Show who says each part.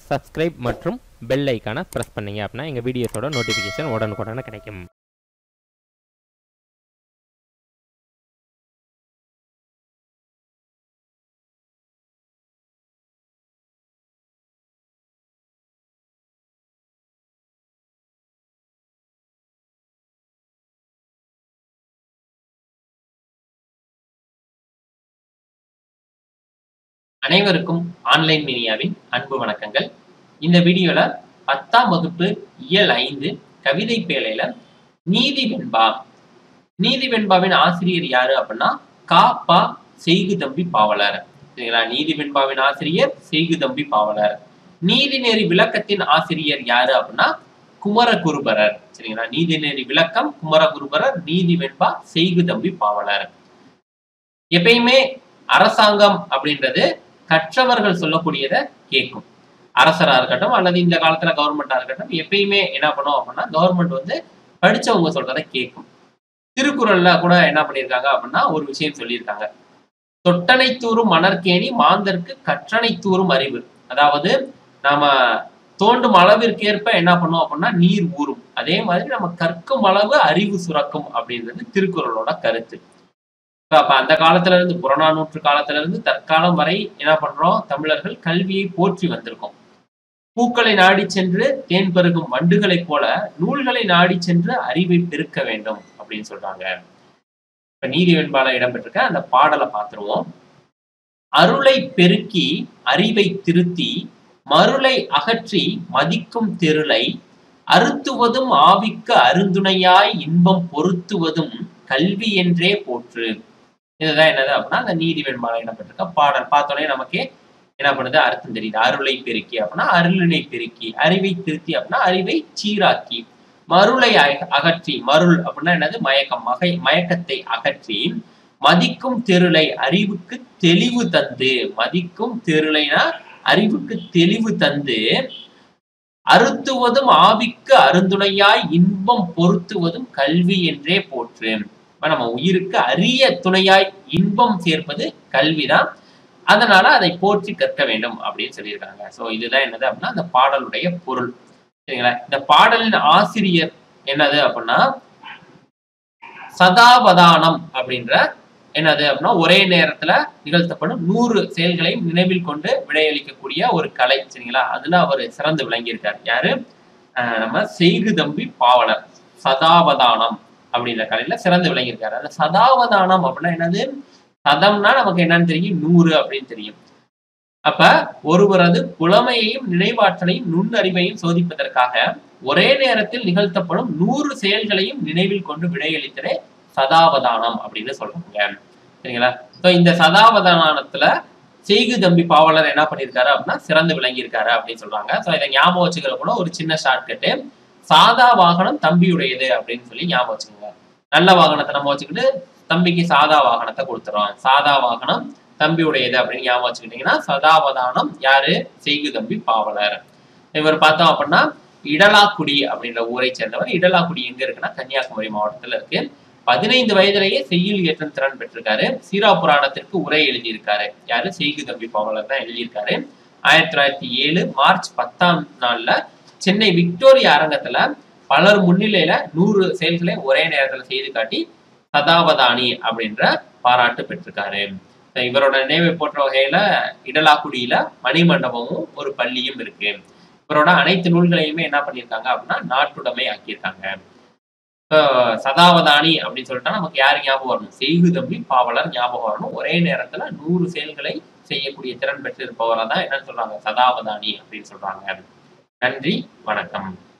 Speaker 1: subscribe மற்றும் bell ஐக்கானை press பண்ணீங்க அப்படின்னா எங்கள் வீடியோஸோட நோட்டிஃபிகேஷன் உடனுக்குடனே கிடைக்கும்
Speaker 2: அனைவருக்கும் ஆன்லைன் மீடியாவின் அன்பு வணக்கங்கள் இந்த வீடியோல பத்தாம் வகுப்பு இயல் ஐந்து கவிதை பேழையில நீதி வெண்பா நீதி வெண்பாவின் ஆசிரியர் யாரு அப்படின்னா கா பா செய்கு தம்பி பாவலர் சரிங்களா நீதி வெண்பாவின் ஆசிரியர் செய்கு தம்பி பாவலர் நீதிநெறி விளக்கத்தின் ஆசிரியர் யாரு அப்படின்னா குமரகுருபரர் சரிங்களா நீதிநெறி விளக்கம் குமரகுருபரர் நீதி வெண்பா செய்கு தம்பி பாவலர் எப்பயுமே அரசாங்கம் அப்படின்றது கற்றவர்கள் சொல்லக்கூடியதை கேட்கும் அரசரா இருக்கட்டும் அல்லது இந்த காலத்துல கவர்மெண்டா இருக்கட்டும் எப்பயுமே என்ன பண்ணும் அப்படின்னா கவர்மெண்ட் வந்து படிச்சவங்க சொல்றதை கேட்கும் திருக்குறள்ல கூட என்ன பண்ணியிருக்காங்க அப்படின்னா ஒரு விஷயம் சொல்லியிருக்காங்க தொட்டனை தூறும் மணற்கேணி மாந்தர்க்கு கற்றனை தூறும் அறிவு அதாவது நாம தோண்டும் அளவிற்கேற்ப என்ன பண்ணும் அப்படின்னா நீர் ஊறும் அதே மாதிரி நம்ம கற்கும் அளவு அறிவு சுரக்கும் அப்படின்றது திருக்குறளோட கருத்து அப்ப அந்த காலத்துல இருந்து புறநானூற்று காலத்துல இருந்து தற்காலம் வரை என்ன பண்றோம் தமிழர்கள் கல்வியை போற்றி வந்திருக்கோம் பூக்களை நாடி சென்று தேன் பருகும் வண்டுகளைப் போல நூல்களை நாடி சென்று அறிவை பெருக்க வேண்டும் அப்படின்னு சொல்றாங்க இப்ப நீதி வெண்பால இடம்பெற்றிருக்க அந்த பாடலை பார்த்துருவோம் அருளை பெருக்கி அறிவை திருத்தி மருளை அகற்றி மதிக்கும் தெருளை அறுத்துவதும் ஆவிக்கு அருந்துணையாய் இன்பம் பொருத்துவதும் கல்வி என்றே போற்று இதுதான் என்னது அப்படின்னா அந்த நீதி வெண்பாலை இடம்பெற்றிருக்க பாடல் பார்த்தோன்னே நமக்கே என்ன பண்ணுது அர்த்தம் தெரியுது அருளை பெருக்கி அப்படின்னா அருளினை பெருக்கி அறிவை திருத்தி அப்படின்னா அறிவை சீராக்கி மருளை அகற்றி மருள் அப்படின்னா என்னது மயக்கம் மகை மயக்கத்தை அகற்றி மதிக்கும் தெருளை அறிவுக்கு தெளிவு தந்து மதிக்கும் தெருளைனா அறிவுக்கு தெளிவு தந்து அறுத்துவதும் ஆவிக்கு அருந்துணையாய் இன்பம் பொருத்துவதும் கல்வி என்றே போற்று நம்ம உயிருக்கு அரிய துணையாய் இன்பம் சேர்ப்பது கல்விதான் அதனால அதை போற்றி கற்க வேண்டும் அப்படின்னு சொல்லியிருக்காங்க சோ இதுதான் என்னது அப்படின்னா அந்த பாடலுடைய பொருள் சரிங்களா இந்த பாடலின் ஆசிரியர் என்னது அப்படின்னா சதாவதானம் அப்படின்ற என்னது அப்படின்னா ஒரே நேரத்துல நிகழ்த்தப்படும் நூறு செயல்களையும் நினைவில் கொண்டு விடையளிக்கக்கூடிய ஒரு கலை சரிங்களா அதுல அவர் சிறந்து விளங்கியிருக்கார் யாரு நம்ம செய்கு தம்பி பாவலர் சதாவதானம் அப்படின்ற கலையில சிறந்து விளங்கியிருக்காரு அந்த சதாவதானம் அப்படின்னா என்னது சதம்னா நமக்கு என்னன்னு தெரியும் நூறு அப்படின்னு தெரியும் அப்ப ஒருவரது புலமையையும் நினைவாற்றலையும் நுண்ணறிவையும் சோதிப்பதற்காக ஒரே நேரத்தில் நிகழ்த்தப்படும் நூறு செயல்களையும் நினைவில் கொண்டு விடையளித்தலே சதாவதானம் அப்படின்னு சொல்றாங்க சரிங்களா ஸோ இந்த சதாவதானத்துல செய்கு தம்பி பாவலர் என்ன பண்ணியிருக்காரு அப்படின்னா சிறந்து விளங்கியிருக்காரு அப்படின்னு சொல்றாங்க ஸோ இதை ஞாபகம் வச்சுக்கிற கூட ஒரு சின்ன ஷார்ட்கட்டு சாதா வாகனம் தம்பியுடையது அப்படின்னு சொல்லி ஞாபகம் வச்சுக்கோங்க நல்ல வாகனத்தை நம்ம வச்சுக்கிட்டு தம்பிக்கு சாதா வாகனத்தை கொடுத்துறோம் சாதா வாகனம் தம்பியுடையது அப்படின்னு ஞாபகம் வச்சுக்கிட்டீங்கன்னா சதாவதானம் யாரு செய்கு தம்பி பாவலர் இவர் பார்த்தோம் அப்படின்னா இடலாக்குடி அப்படின்ற ஊரை சேர்ந்தவர் இடலாக்குடி எங்க இருக்குன்னா கன்னியாகுமரி மாவட்டத்துல இருக்கு பதினைந்து வயதிலேயே செய்யுள் ஏற்றும் திறன் பெற்றிருக்காரு சீரா புராணத்திற்கு உரை எழுதியிருக்காரு யாரு செய்கு தம்பி பாவலர் தான் எழுதியிருக்காரு ஆயிரத்தி தொள்ளாயிரத்தி ஏழு மார்ச் பத்தாம் நாள்ல சென்னை விக்டோரியா அரங்கத்துல பலர் முன்னிலையில நூறு செயல்களை ஒரே நேரத்துல செய்து காட்டி சதாவதானி அப்படின்ற பாராட்டு பெற்றிருக்காரு இவரோட நினைவை போற்ற வகையில இடலாக்குடியில மணிமண்டபமும் ஒரு பள்ளியும் இருக்கு இவரோட அனைத்து நூல்களையுமே என்ன பண்ணியிருக்காங்க அப்படின்னா நாட்டுடைமை ஆக்கியிருக்காங்க சதாவதானி அப்படின்னு சொல்லிட்டா நமக்கு யாரு ஞாபகம் வரணும் செய்கு தம்பி பாவலர் ஞாபகம் வரணும் ஒரே நேரத்துல நூறு செயல்களை செய்யக்கூடிய திறன் பெற்றிருப்பவரை தான் என்னன்னு சொல்றாங்க சதாவதானி அப்படின்னு சொல்றாங்க நன்றி வணக்கம்